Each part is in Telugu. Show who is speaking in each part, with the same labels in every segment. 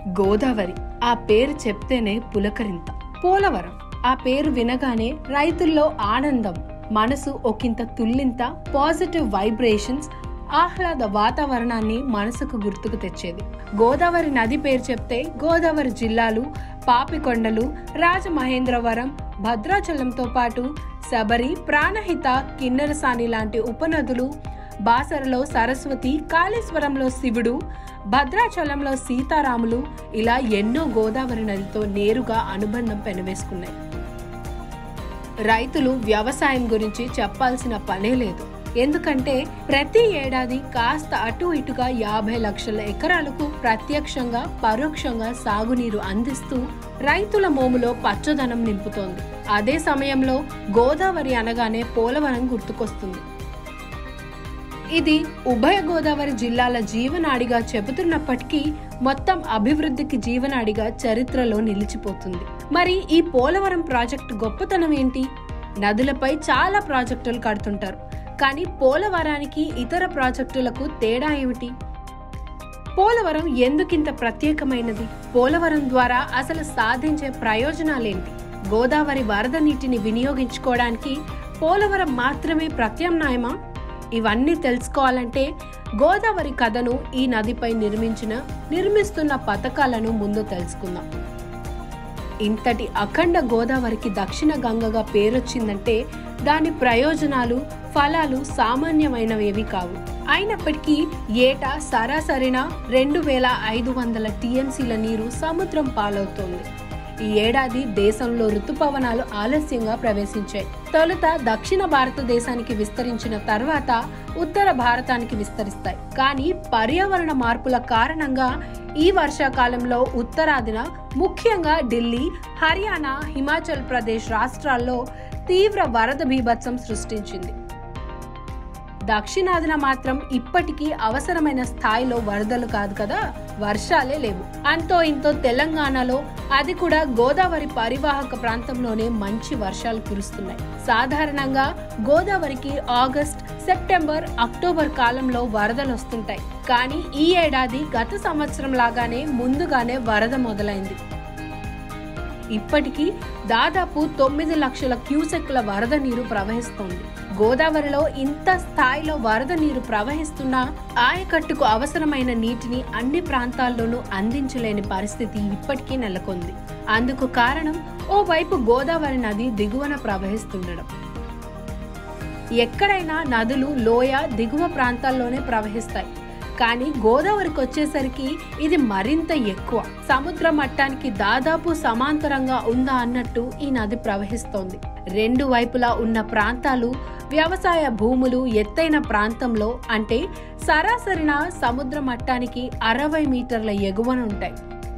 Speaker 1: గోదావరి ఆ పేరు చెప్తేనే పులకరింత పోలవరం ఆ పేరు వినగానే రైతుల్లో ఆనందం మనసు ఒకంత తుల్లింత పాజిటివ్ వైబ్రేషన్స్ ఆహ్లాద వాతావరణాన్ని మనసుకు గుర్తుకు తెచ్చేది గోదావరి నది పేరు చెప్తే గోదావరి జిల్లాలు పాపికొండలు రాజమహేంద్రవరం భద్రాచలంతో పాటు శబరి ప్రాణహిత కిన్నెరసాని లాంటి ఉపనదులు బాసరలో సరస్వతి కాళేశ్వరంలో శివుడు భద్రాచలంలో సీతారాములు ఇలా ఎన్నో గోదావరి నదితో నేరుగా అనుబంధం పెనవేసుకున్నాయి రైతులు వ్యవసాయం గురించి చెప్పాల్సిన పనే లేదు ఎందుకంటే ప్రతి ఏడాది కాస్త అటు ఇటుగా యాభై లక్షల ఎకరాలకు ప్రత్యక్షంగా పరోక్షంగా సాగునీరు అందిస్తూ రైతుల మోములో పచ్చదనం నింపుతోంది అదే సమయంలో గోదావరి అనగానే పోలవరం గుర్తుకొస్తుంది ఇది ఉభయ గోదావరి జిల్లాల జీవనాడిగా చెబుతున్నప్పటికీ మొత్తం అభివృద్ధికి జీవనాడిగా చరిత్రలో నిలిచిపోతుంది మరి ఈ పోలవరం ప్రాజెక్టు గొప్పతనం ఏంటి నదులపై చాలా ప్రాజెక్టులు కడుతుంటారు కానీ పోలవరానికి ఇతర ప్రాజెక్టులకు తేడా ఏమిటి పోలవరం ఎందుకింత ప్రత్యేకమైనది పోలవరం ద్వారా అసలు సాధించే ప్రయోజనాలేంటి గోదావరి వరద నీటిని వినియోగించుకోవడానికి పోలవరం మాత్రమే ప్రత్యామ్నాయమా ఇవన్నీ తెలుసుకోవాలంటే గోదావరి కథను ఈ నదిపై నిర్మించిన నిర్మిస్తున్న పథకాలను ముందు తెలుసుకుందాం ఇంతటి అఖండ గోదావరికి దక్షిణ గంగగా పేరొచ్చిందంటే దాని ప్రయోజనాలు ఫలాలు సామాన్యమైనవేవి కావు అయినప్పటికీ ఏటా సరాసరిన రెండు వేల ఐదు వందల టీఎంసీల నీరు సముద్రం పాలవుతోంది ఈ ఏడాది దేశంలో ఋతుపవనాలు ఆలస్యంగా ప్రవేశించాయి తొలుత దక్షిణ భారతదేశానికి విస్తరించిన తర్వాత ఉత్తర భారతానికి విస్తరిస్తాయి కానీ పర్యావరణ మార్పుల కారణంగా ఈ వర్షాకాలంలో ఉత్తరాదిన ముఖ్యంగా ఢిల్లీ హర్యానా హిమాచల్ ప్రదేశ్ రాష్ట్రాల్లో తీవ్ర వరద బీభత్సం సృష్టించింది దక్షిణాదిన మాత్రం ఇప్పటికీ అవసరమైన స్థాయిలో వరదలు కాదు కదా వర్షాలే లేవు అంతో ఇంతో తెలంగాణలో అది కూడా గోదావరి పరివాహక ప్రాంతంలోనే మంచి వర్షాలు కురుస్తున్నాయి సాధారణంగా గోదావరికి ఆగస్ట్ సెప్టెంబర్ అక్టోబర్ కాలంలో వరదలు వస్తుంటాయి కానీ ఈ ఏడాది గత సంవత్సరం లాగానే ముందుగానే వరద మొదలైంది ఇప్పటికీ దాదాపు తొమ్మిది లక్షల క్యూసెక్ల వరద నీరు ప్రవహిస్తోంది గోదావరిలో ఇంత స్థాయిలో వరద నీరు ప్రవహిస్తున్నా ఆయకట్టుకు అవసరమైన నీటిని అన్ని ప్రాంతాల్లోనూ అందించలేని పరిస్థితి ఇప్పటికీ నెలకొంది అందుకు కారణం ఓవైపు గోదావరి నది దిగువన ప్రవహిస్తుండడం ఎక్కడైనా నదులు లోయ దిగువ ప్రాంతాల్లోనే ప్రవహిస్తాయి కానీ గోదావరికి వచ్చేసరికి ఇది మరింత ఎక్కువ సముద్ర మట్టానికి దాదాపు సమాంతరంగా ఉందా అన్నట్టు ఈ నది ప్రవహిస్తోంది రెండు వైపులా ఉన్న ప్రాంతాలు వ్యవసాయ భూములు ఎత్తైన ప్రాంతంలో అంటే సరాసరిన సముద్ర మట్టానికి అరవై మీటర్ల ఎగువన ఉంటాయి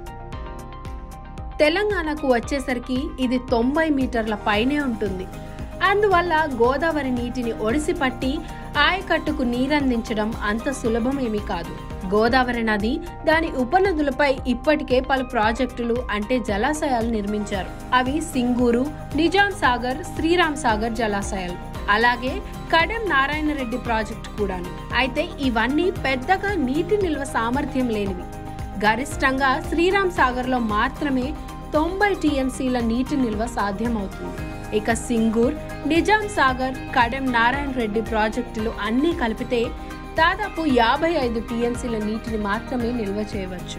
Speaker 1: తెలంగాణకు వచ్చేసరికి ఇది తొంభై మీటర్ల పైనే ఉంటుంది అందువల్ల గోదావరి నీటిని ఒడిసి పట్టి ఆయకట్టుకు నీరందించడం అంత సులభమేమీ కాదు గోదావరి నది దాని ఉపనదులపై ఇప్పటికే పలు ప్రాజెక్టులు అంటే జలాశయాలు నిర్మించారు అవి సింగూరు నిజాం సాగర్ శ్రీరామ్ సాగర్ జలాశయాలు అలాగే కడెం నారాయణ రెడ్డి ప్రాజెక్టు కూడాను అయితే ఇవన్నీ పెద్దగా నీటి నిల్వ సామర్థ్యం లేనివి గరిష్టంగా శ్రీరామ్ సాగర్ లో మాత్రమే తొంభై టీఎంసీల నీటి నిల్వ సాధ్యమవుతుంది ఇక సింగూర్ నిజాం సాగర్ కడెం నారాయణ రెడ్డి ప్రాజెక్టులు అన్నీ కలిపితే దాదాపు యాభై ఐదు టీఎంసీల నీటిని మాత్రమే నిల్వ చేయవచ్చు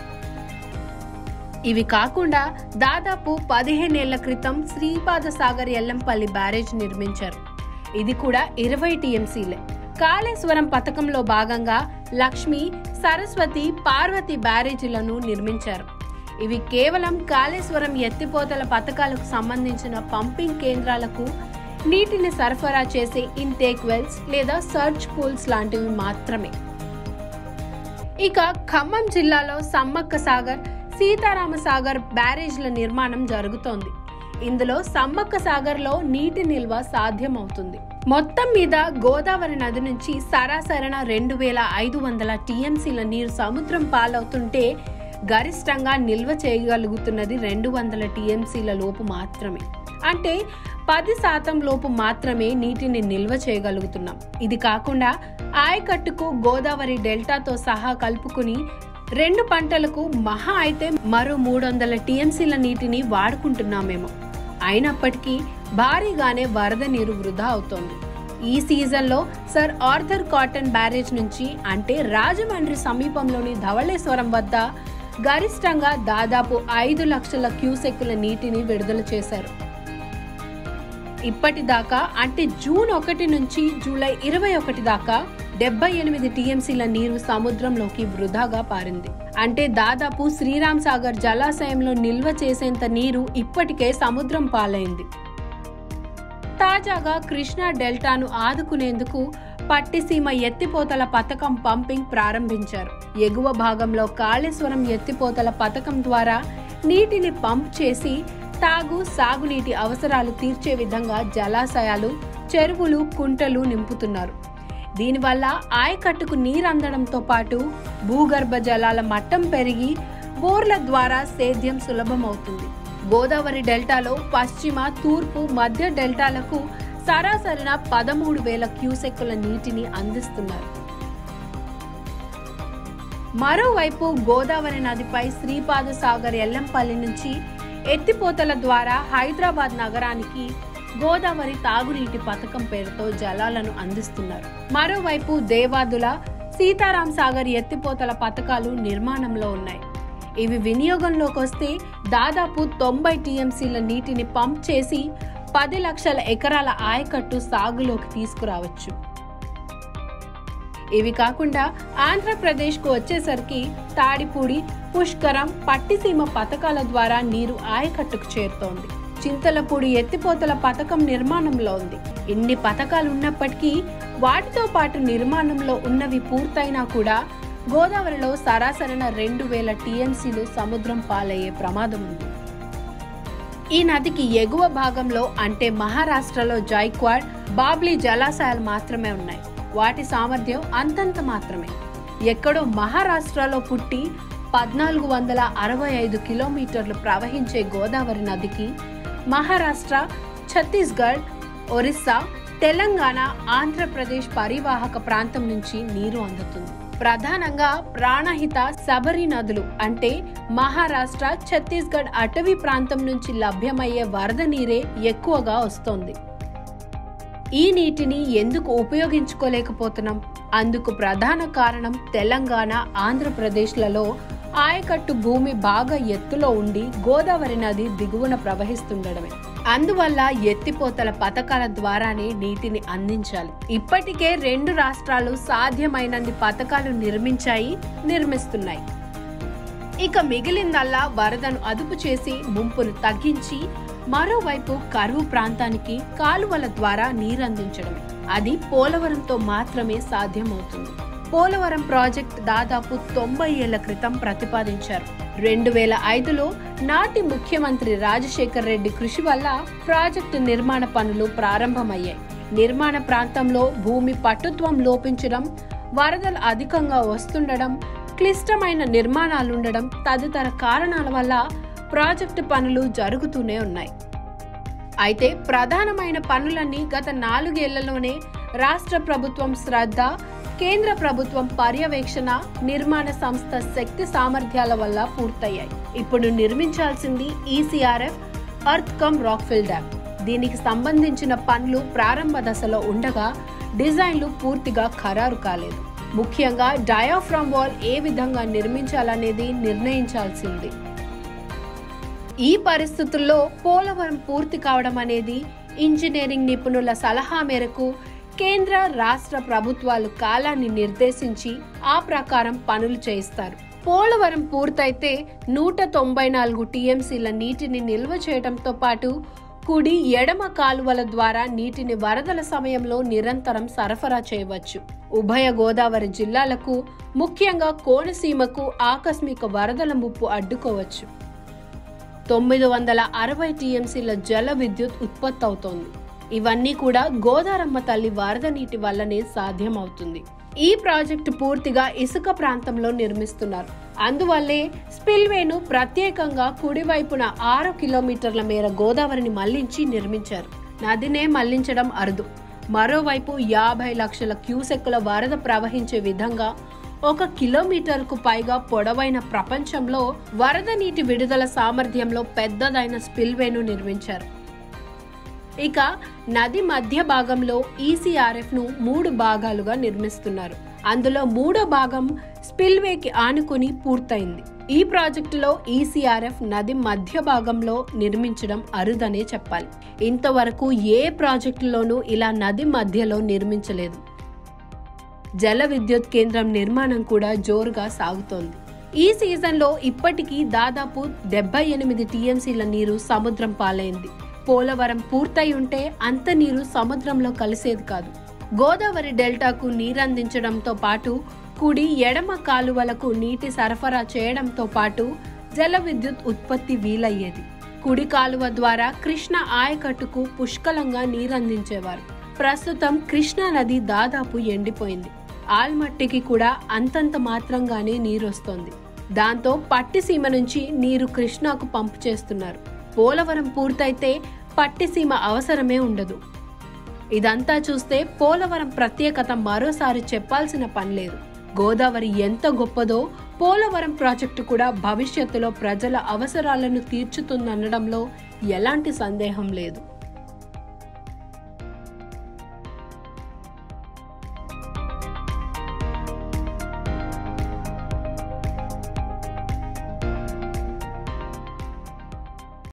Speaker 1: ఇవి కాకుండా దాదాపు పదిహేనేళ్ల క్రితం శ్రీపాద సాగర్ ఎల్లంపల్లి బ్యారేజ్ నిర్మించారు ఇది కూడా ఇరవై టీఎంసీలే కాళేశ్వరం పథకంలో భాగంగా లక్ష్మి సరస్వతి పార్వతి బ్యారేజీలను నిర్మించారు ఇవి కేవలం కాళేశ్వరం ఎత్తిపోతల పథకాలకు సంబంధించిన పంపింగ్ కేంద్రాలకు నీటిని సరఫరా చేసే ఇంటేక్ వెల్స్ లేదా సర్చ్ పూల్స్ లాంటివి మాత్రమే ఇక ఖమ్మం జిల్లాలో సమ్మక్క సాగర్ సీతారామ సాగర్ బ్యారేజ్ల నిర్మాణం జరుగుతోంది ఇందులో సమ్మక్క సాగర్లో నీటి నిల్వ సాధ్యమవుతుంది మొత్తం మీద గోదావరి నది నుంచి సరాసరిన రెండు వేల ఐదు వందల టీఎంసీల నీరు సముద్రం పాలవుతుంటే గరిష్టంగా నిల్వ చేయగలుగుతున్నది రెండు వందల టీఎంసీల లోపు మాత్రమే అంటే పది శాతం లోపు మాత్రమే నీటిని నిల్వ చేయగలుగుతున్నాం ఇది కాకుండా ఆయకట్టుకు గోదావరి డెల్టాతో సహా కలుపుకుని రెండు పంటలకు మహా అయితే మరో మూడు వందల టీఎంసీల నీటిని వాడుకుంటున్నామేమో అయినప్పటికీ భారీగానే వరద నీరు వృధా అవుతోంది ఈ సీజన్లో సర్ ఆర్థర్ కాటన్ బ్యారేజ్ నుంచి అంటే రాజమండ్రి సమీపంలోని ధవళేశ్వరం వద్ద గరిష్టంగా దాదాపు ఐదు లక్షల క్యూసెక్కుల నీటిని విడుదల చేశారు ఇప్పటిదాకా అంటే జూన్ ఒకటి నుంచి జూలై ఇరవై ఒకటి దాకా డెబ్బై ఎనిమిది టీఎంసీల నీరు సముద్రంలోకి వృధాగా పారింది అంటే దాదాపు శ్రీరామ్ సాగర్ జలాశయంలో నిల్వ చేసేంత నీరు ఇప్పటికే సముద్రం పాలైంది తాజాగా కృష్ణా డెల్టాను ఆదుకునేందుకు పట్టిసీమ ఎత్తిపోతల పథకం పంపింగ్ ప్రారంభించారు ఎగువ భాగంలో కాళేశ్వరం ఎత్తిపోతల పథకం ద్వారా నీటిని పంప్ చేసి తాగు సాగునీటి అవసరాలు తీర్చే విధంగా జలాశయాలు చెరువులు కుంటలు నింపుతున్నారు దీనివల్ల ఆయకట్టుకు నీరందడంతో పాటు భూగర్భ జలాల మట్టం పెరిగి బోర్ల ద్వారా సేద్యం సులభమవుతుంది గోదావరి డెల్టాలో పశ్చిమ తూర్పు మధ్య డెల్టాలకు సరాసరిన పదమూడు వేల క్యూసెక్కుల నీటిని అందిస్తున్నారు మరోవైపు గోదావరి నదిపై శ్రీపాద సాగర్ ఎల్లంపల్లి నుంచి ఎత్తిపోతల ద్వారా హైదరాబాద్ నగరానికి గోదావరి తాగునీటి పథకం పేరుతో జలాలను అందిస్తున్నారు మరోవైపు దేవాదుల సీతారాం సాగర్ ఎత్తిపోతల పథకాలు నిర్మాణంలో ఉన్నాయి ఇవి వినియోగంలోకి వస్తే దాదాపు తొంభై టీఎంసీల నీటిని పంప్ చేసి పది లక్షల ఎకరాల ఆయకట్టు సాగులోకి తీసుకురావచ్చు ఇవి కాకుండా ఆంధ్రప్రదేశ్కు వచ్చేసరికి తాడిపూడి పుష్కరం పట్టిసీమ పథకాల ద్వారా నీరు ఆయకట్టుకు చేరుతోంది చింతలపూడి ఎత్తిపోతల పథకం నిర్మాణంలో ఉంది ఇన్ని పథకాలు ఉన్నప్పటికీ వాటితో పాటు నిర్మాణంలో ఉన్నవి పూర్తయినా కూడా గోదావరిలో సరాసరిన రెండు వేల టీఎంసీలు సముద్రం పాలయ్యే ప్రమాదం ఉంది ఈ నదికి ఎగువ భాగంలో అంటే మహారాష్ట్రలో జైక్వాడ్ బాబ్లీ జలాశయాలు మాత్రమే ఉన్నాయి వాటి సామర్థ్యం అంతంత మాత్రమే ఎక్కడో మహారాష్ట్రలో పుట్టి పద్నాలుగు వందల అరవై ఐదు కిలోమీటర్లు ప్రవహించే గోదావరి నదికి మహారాష్ట్ర ఛత్తీస్గఢ్ ఒరిస్సా తెలంగాణ ఆంధ్రప్రదేశ్ పరివాహక ప్రాంతం నుంచి నీరు అందుతుంది ప్రధానంగా ప్రాణహిత శబరి నదులు అంటే మహారాష్ట్ర ఛత్తీస్గఢ్ అటవీ ప్రాంతం నుంచి లభ్యమయ్యే వరద నీరే ఎక్కువగా వస్తోంది ఈ నీటిని ఎందుకు ఉపయోగించుకోలేకపోతున్నాం అందుకు ప్రధాన కారణం తెలంగాణ ఆంధ్రప్రదేశ్లలో ఆయకట్టు భూమి బాగా ఎత్తులో ఉండి గోదావరి నది దిగువన ప్రవహిస్తుండడమే అందువల్ల ఎత్తిపోతల పథకాల ద్వారానే నీటిని అందించాలి ఇప్పటికే రెండు రాష్ట్రాలు సాధ్యమైనన్ని పథకాలు నిర్మించాయి నిర్మిస్తున్నాయి ఇక మిగిలిందల్లా వరదను అదుపు చేసి ముంపును తగ్గించి మరోవైపు కరువు ప్రాంతానికి కాలువల ద్వారా నీరందించడమే అది పోలవరంతో మాత్రమే సాధ్యమవుతుంది పోలవరం ప్రాజెక్ట్ దాదాపు తొంభై ఏళ్ల క్రితం ప్రతిపాదించారు రెండు వేల ఐదులో నాటి ముఖ్యమంత్రి రాజశేఖర్ రెడ్డి కృషి వల్ల ప్రాజెక్టు నిర్మాణ పనులు ప్రారంభమయ్యాయి నిర్మాణ ప్రాంతంలో భూమి పట్టుత్వం లోపించడం వరదలు అధికంగా వస్తుండడం క్లిష్టమైన నిర్మాణాలుండడం తదితర కారణాల వల్ల ప్రాజెక్టు పనులు జరుగుతూనే ఉన్నాయి అయితే ప్రధానమైన పనులన్నీ గత నాలుగేళ్లలోనే రాష్ట్ర ప్రభుత్వం శ్రద్ధ కేంద్ర ప్రభుత్వం పర్యవేక్షణ నిర్మాణ సంస్థ శక్తి సామర్థ్యాల వల్ల పూర్తయ్యాయి ఇప్పుడు నిర్మించాల్సింది ECRF earth cum rockfill dam దీనికి సంబంధించిన పనులు ప్రారంభ దశలో ఉండగా డిజైన్లు పూర్తిగా ఖరారు కాలేదు ముఖ్యంగా డయాఫ్రామ్ వాల్ ఏ విధంగా నిర్మించాలనేది నిర్ణయించాల్సింది ఈ పరిస్థితుల్లో పోలవరం పూర్తి కావడం అనేది ఇంజనీరింగ్ నిపుణుల సలహా మేరకు కేంద్ర రాష్ట్ర ప్రభుత్వాలు కాలాన్ని నిర్దేశించి ఆ ప్రకారం పనులు చేయిస్తారు పోలవరం పూర్తయితే నూట తొంభై నాలుగు టీఎంసీల నీటిని నిల్వ చేయడంతో పాటు కుడి ఎడమ కాలువల ద్వారా నీటిని వరదల సమయంలో నిరంతరం సరఫరా చేయవచ్చు ఉభయ గోదావరి జిల్లాలకు ముఖ్యంగా కోనసీమకు ఆకస్మిక వరదల ముప్పు అడ్డుకోవచ్చు తొమ్మిది వందల అరవై టీఎంసీల జల విద్యుత్ ఉత్పత్తి అవుతోంది ఇవన్నీ కూడా గోదారమ్మ తల్లి వరద నీటి వల్లనే సాధ్యమవుతుంది ఈ ప్రాజెక్టు పూర్తిగా ఇసుక ప్రాంతంలో నిర్మిస్తున్నారు అందువల్లే స్పిల్వేను ప్రత్యేకంగా కుడివైపున ఆరు కిలోమీటర్ల మేర గోదావరిని మళ్లించి నిర్మించారు నదినే మళ్లించడం అరుదు మరోవైపు యాభై లక్షల క్యూసెక్కుల వరద ప్రవహించే విధంగా ఒక కిలోమీటర్కు పైగా పొడవైన ప్రపంచంలో వరద నీటి విడుదల సామర్థ్యంలో పెద్దదైన స్పిల్వేను నిర్మించారు ఇక నది మధ్య భాగంలో ఈసీఆర్ఎఫ్ ను మూడు భాగాలుగా నిర్మిస్తున్నారు అందులో మూడో భాగం స్పిల్వేకి ఆనుకుని పూర్తయింది ఈ ప్రాజెక్టులో ఈసీఆర్ఎఫ్ నది మధ్య భాగంలో నిర్మించడం అరుదనే చెప్పాలి ఇంతవరకు ఏ ప్రాజెక్టులోనూ ఇలా నది మధ్యలో నిర్మించలేదు జల విద్యుత్ కేంద్రం నిర్మాణం కూడా జోరుగా సాగుతోంది ఈ సీజన్లో ఇప్పటికీ దాదాపు డెబ్బై ఎనిమిది టీఎంసీల నీరు సముద్రం పాలైంది పోలవరం పూర్తయి ఉంటే అంత నీరు సముద్రంలో కలిసేది కాదు గోదావరి డెల్టాకు నీరందించడంతో పాటు కుడి ఎడమ కాలువలకు నీటి సరఫరా చేయడంతో పాటు జల విద్యుత్ ఉత్పత్తి వీలయ్యేది కుడి కాలువ ద్వారా కృష్ణ ఆయకట్టుకు పుష్కలంగా నీరందించేవారు ప్రస్తుతం కృష్ణా నది దాదాపు ఎండిపోయింది ఆల్మట్టికి కూడా అంతంత మాత్రంగానే నీరొస్తోంది దాంతో పట్టిసీమ నుంచి నీరు కృష్ణాకు పంపు చేస్తున్నారు పోలవరం పూర్తయితే పట్టిసీమ అవసరమే ఉండదు ఇదంతా చూస్తే పోలవరం ప్రత్యేకత మరోసారి చెప్పాల్సిన పని లేదు గోదావరి ఎంత గొప్పదో పోలవరం ప్రాజెక్టు కూడా భవిష్యత్తులో ప్రజల అవసరాలను తీర్చుతుందనడంలో ఎలాంటి సందేహం లేదు